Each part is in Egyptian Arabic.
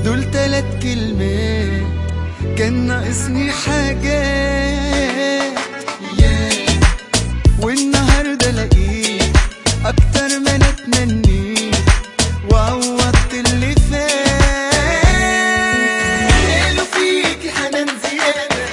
دول تلات كلمات كان ناقصني حاجات ياه والنهارده لقيت اكتر ما انا اتمنيت وعوضت اللي فات قالوا فيكي حنان زياده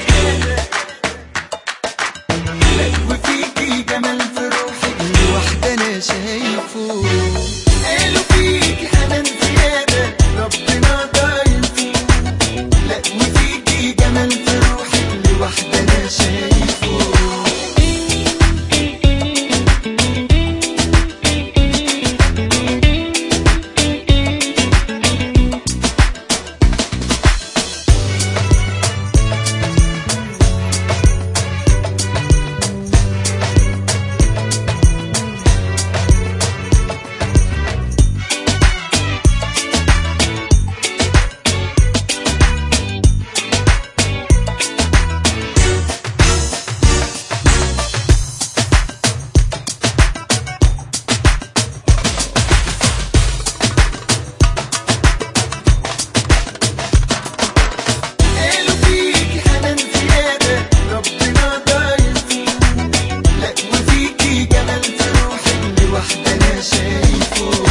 لا وفيكي جمال في روحك لوحده انا شايفه قالوا فيكي حنان زياده ربنا ضايفه لا وفيكي جمال في روحك لوحده انا شايفه قالوا فيكي حنان زيادة ربنا ضايفه لا وفيكي جمال في روحك لوحده أنا شايفه